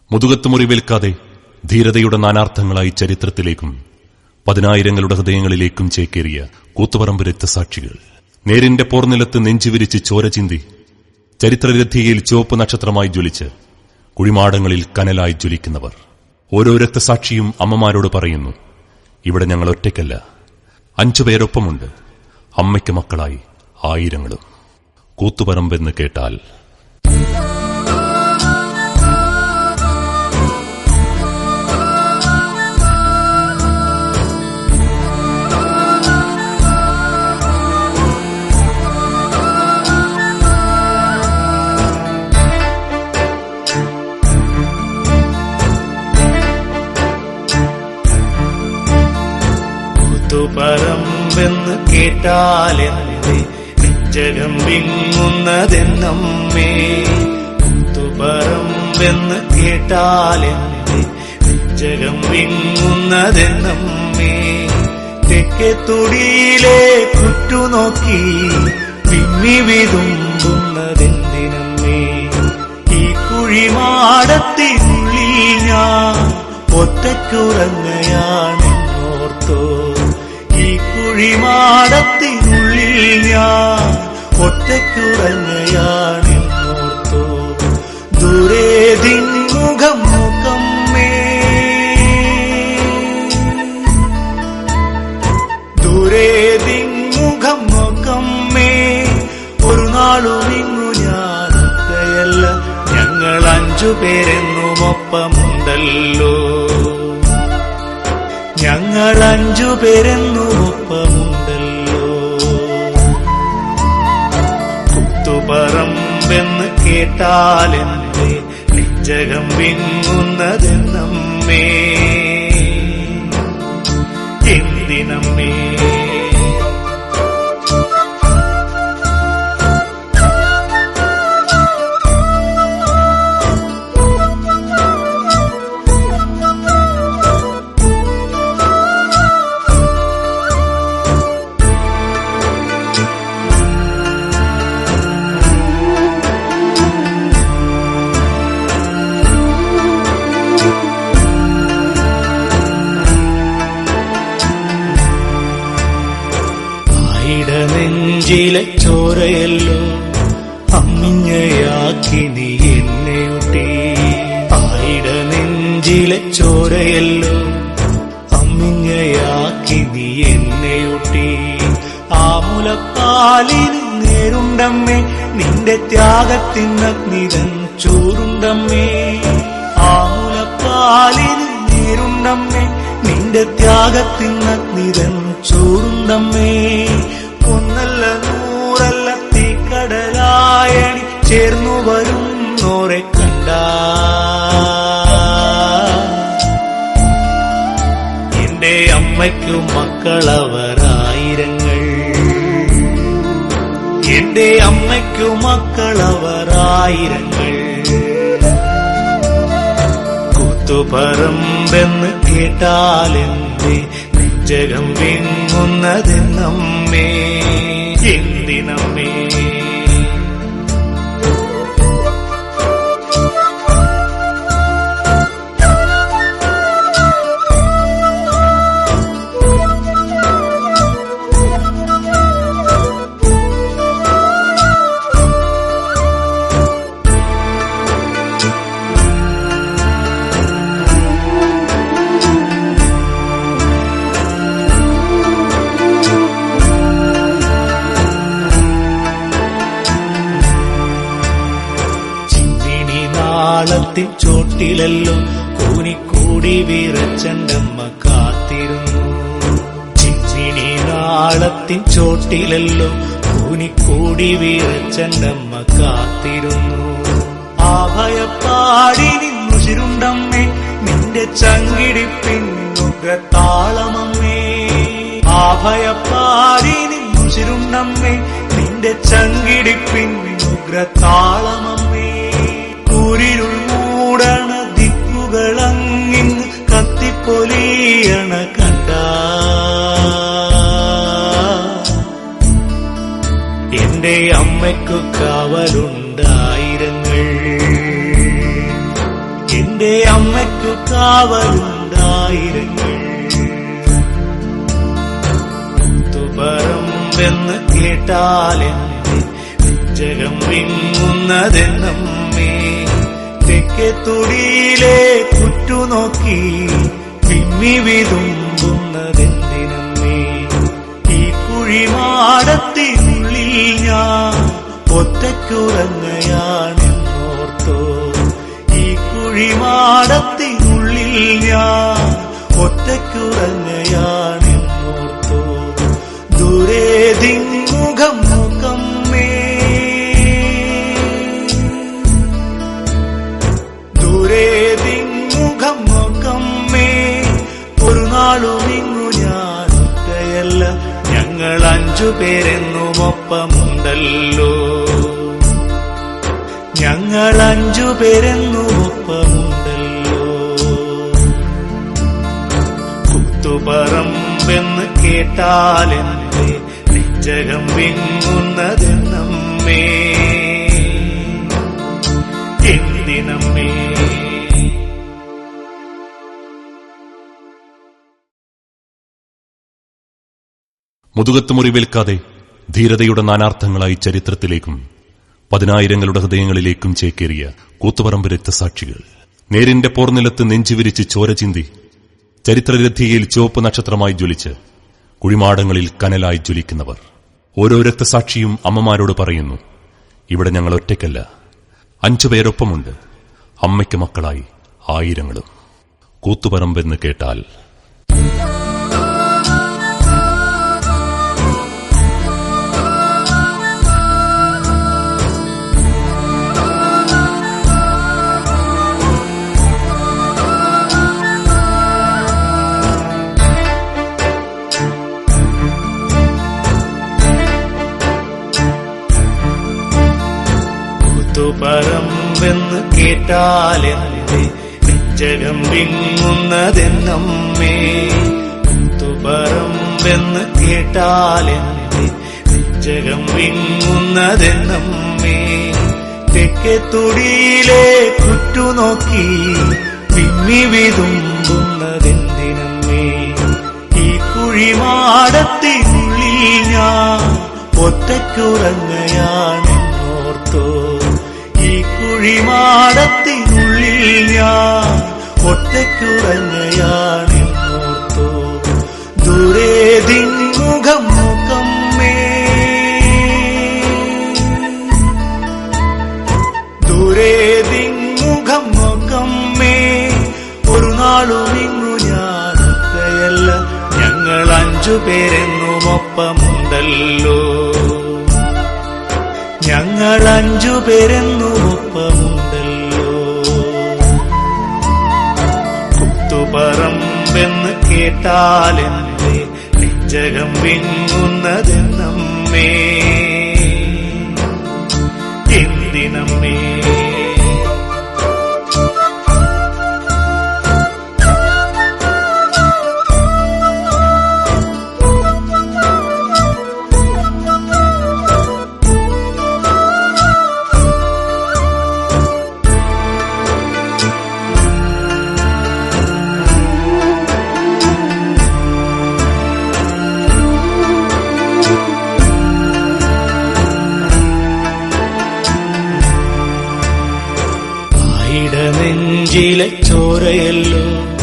മുതുകത്ത് മുറിവേൽക്കാതെ ധീരതയുടെ നാനാർത്ഥങ്ങളായി ചരിത്രത്തിലേക്കും പതിനായിരങ്ങളുടെ ഹൃദയങ്ങളിലേക്കും ചേക്കേറിയ കൂത്തുപറമ്പ് രക്തസാക്ഷികൾ നേരിന്റെ പോർനിലത്ത് നെഞ്ചുവിരിച്ച് ചോര ചിന്തി ചരിത്രരഥികയിൽ ചുവപ്പ് നക്ഷത്രമായി ജ്വലിച്ച് കുഴിമാടങ്ങളിൽ കനലായി ജ്വലിക്കുന്നവർ ഓരോ രക്തസാക്ഷിയും അമ്മമാരോട് പറയുന്നു ഇവിടെ ഞങ്ങൾ ഒറ്റയ്ക്കല്ല അഞ്ചു പേരൊപ്പമുണ്ട് അമ്മയ്ക്ക് മക്കളായി ആയിരങ്ങളും കൂത്തുപറമ്പെന്ന് കേട്ടാൽ കൂത്തുപറമ്പെന്ന് കേട്ടാലെന്റെ നെഞ്ചകം വിങ്ങുന്നതെന്നമ്മേ കൂത്തുപറമ്പെന്ന് കേട്ടാലെന്റെ നെഞ്ചകം വിങ്ങുന്നതെന്നമ്മേ തെക്കേ തുടിയിലെ കുറ്റുനോക്കി വിമ്മി വിതുമ്പുന്നതെന്തിനമ്മേ ഈ കുഴിമാടത്തിനുള്ളിൽ ഞാൻ ഒറ്റയ്ക്കുറങ്ങയാണെന്നോർത്തോ ഈ കുഴിമാടത്തിനുള്ളിൽ ഞാൻ ഒറ്റയ്ക്കുറങ്ങയാണെന്നോർത്തോ ദൂരെ ദിങ്ങുഖം മുഖമ്മേ ദൂരെ ദിങ്ങുഖം മുഖമ്മേ ഒരു നാളും ഇങ്ങു ഞാനൊക്കെയല്ല ഞങ്ങൾ അഞ്ചു പേരെന്നും ഒപ്പമുണ്ടല്ലോ ഞങ്ങൾ അഞ്ചു പേരെന്നും ഒപ്പമുണ്ടല്ലോ കുത്തുപറമ്പെന്ന് കേട്ടാലെന്റെ നെഞ്ചകം വിങ്ങുന്നതെന്നമ്മേ എന്തിനമ്മേ ആയിട നെഞ്ചിലെ ചോരയല്ലോ അമ്മിഞ്ഞയാക്കി നീ എന്നെയൊട്ടി ആയിട നെഞ്ചിലെ ചോരയല്ലോ അമ്മിഞ്ഞയാക്കി നീ എന്നെയൊട്ടി ആ മുലപ്പാലിന് നേരുണ്ടമ്മേ നിന്റെ ത്യാഗത്തിനഗ്നിതൻ ചൂരുണ്ടമ്മേ ആ മുലപ്പാലിന് നേരുണ്ടമ്മേ നിന്റെ ത്യാഗത്തിനഗ്നിതൻ ചൂരുണ്ടമ്മേ ഒന്നല്ല നൂറല്ല തീക്കടലായണി ചേർന്നു വരും നോരെ കണ്ട എന്റെ അമ്മയ്ക്കു മക്കളവരായിരങ്ങൾ എന്റെ അമ്മയ്ക്കു മക്കളവരായിരങ്ങൾ കൂത്തുപറമ്പെന്ന് കേട്ടാലെന്റെ നെഞ്ചകം വിങ്ങുന്നതെന്നമ്മേ എന്തിനമ്മേ ചിമ്മിണി നാളത്തിൻ ചോട്ടിലല്ലോ കൂനിക്കൂടി വിറച്ചണ്ടമ്മ കാത്തിരുന്നു ചിമ്മിണി നാളത്തിൻ ചോട്ടിലല്ലോ കൂനിക്കൂടി വിറച്ചണ്ടമ്മ കാത്തിരുന്നു ആ ഭയപ്പാടി നിന്നു ചിരുണ്ടമ്മേ നിന്റെ ചങ്കിടിപ്പിന്നുഗ്രത്താളമമ്മേ ആ ഭയപ്പാടി നിന്നു ചിരുണ്ടമ്മേ നിന്റെ ചങ്കിടിപ്പിന്നുഗ്രത്താളമമ്മേ കൂരിരുൾ മൂടണ ദിക്കുകളങ്ങിന്ന് കത്തിപ്പൊലിയണ കണ്ട എന്റെ അമ്മയ്ക്കു കാവലുണ്ടായിരങ്ങൾ എന്റെ എന്റെ അമ്മയ്ക്കു കാവലുണ്ടായിരങ്ങൾ പറമ്പെന്ന് കേട്ടാലെന്റെ നെഞ്ചകം വിങ്ങുന്നതെന്നമ്മേ തെക്കേ തുടിയിലെ കുറ്റുനോക്കി വിമ്മി വിതുമ്പുന്നതെന്തിനമ്മേ ഈ കുഴിമാടത്തിനുള്ളിൽ ഞാൻ ഒറ്റയ്ക്കുറങ്ങയാണെന്നോർത്തോ ഈ കുഴിമാടത്തിനുള്ളിൽ ഞാൻ ഒറ്റയ്ക്കുറങ്ങയാണെന്നോർത്തോ ദൂരെ ദിങ്ങുഖം മുഖമ്മേ ദൂരെ ദിങ്ങുഖം മുഖമ്മേ ഒരു നാളും ഇങ്ങു ഞാൻ ഒറ്റയല്ല ഞങ്ങൾ അഞ്ചു പേരെന്നും ഒപ്പമുണ്ടല്ലോ ഞങ്ങൾ അഞ്ചു പേരെന്നും ഒപ്പമുണ്ടല്ലോ കുത്തുപറമ്പെന്ന് കേട്ടാലെന്റെ നെഞ്ചകം വിങ്ങുന്നതെന്നമ്മേ എന്തിനമ്മേ മുതുകത്ത് മുറിവേൽക്കാതെ ധീരതയുടെ നാനാർത്ഥങ്ങളായി ചരിത്രത്തിലേക്കും പതിനായിരങ്ങളുടെ ഹൃദയങ്ങളിലേക്കും ചേക്കേറിയ കൂത്തുപറമ്പ് രക്തസാക്ഷികൾ നേരിന്റെ പോർനിലത്ത് നെഞ്ചുവിരിച്ച് ചോര ചിന്തി ചരിത്രരഥികയിൽ ചുവപ്പ് നക്ഷത്രമായി ജ്വലിച്ച് കുഴിമാടങ്ങളിൽ കനലായി ജ്വലിക്കുന്നവർ ഓരോ രക്തസാക്ഷിയും അമ്മമാരോട് പറയുന്നു ഇവിടെ ഞങ്ങൾ ഒറ്റയ്ക്കല്ല അഞ്ചു പേരൊപ്പമുണ്ട് അമ്മയ്ക്ക് മക്കളായി ആയിരങ്ങളും കൂത്തുപറമ്പെന്ന് കേട്ടാൽ പറമ്പെന്ന് കേട്ടാലെന്റെ നെഞ്ചകം വിങ്ങുന്നതെന്നമ്മേ പറമ്പെന്ന് കേട്ടാലെന്റെ നെഞ്ചകം വിങ്ങുന്നതെന്നമ്മേ തെക്കേ തുടിയിലെ കുറ്റുനോക്കി വിമ്മി വിതുമ്പുന്നതെന്തിനമ്മേ ഈ കുഴിമാടത്തിനുള്ളിൽ ഞാൻ ഒറ്റയ്ക്കുറങ്ങയാണെന്നോർത്തോ ഈ കുഴിമാടത്തിനുള്ളിൽ ഞാൻ ഒറ്റയ്ക്കുറങ്ങയാണെന്നോർത്തോ ദൂരെ ദിങ്ങുഖം മുഖമ്മേ ദൂരെ ദിങ്ങുഖം മുഖമ്മേ ഒരു നാളും ഇങ്ങു ഞാൻ ഒറ്റയല്ല ഞങ്ങൾ അഞ്ചു പേരെന്നും ഒപ്പമുണ്ടല്ലോ ഞങ്ങൾ അഞ്ചു പേരെന്നും ഒപ്പമുണ്ടല്ലോ കുത്തുപറമ്പെന്ന് കേട്ടാലെന്റെ നെഞ്ചകം വിങ്ങുന്നതെന്നമ്മേ എന്തിനമ്മേ ആയിട നെഞ്ചിലെ ചോരയല്ലോ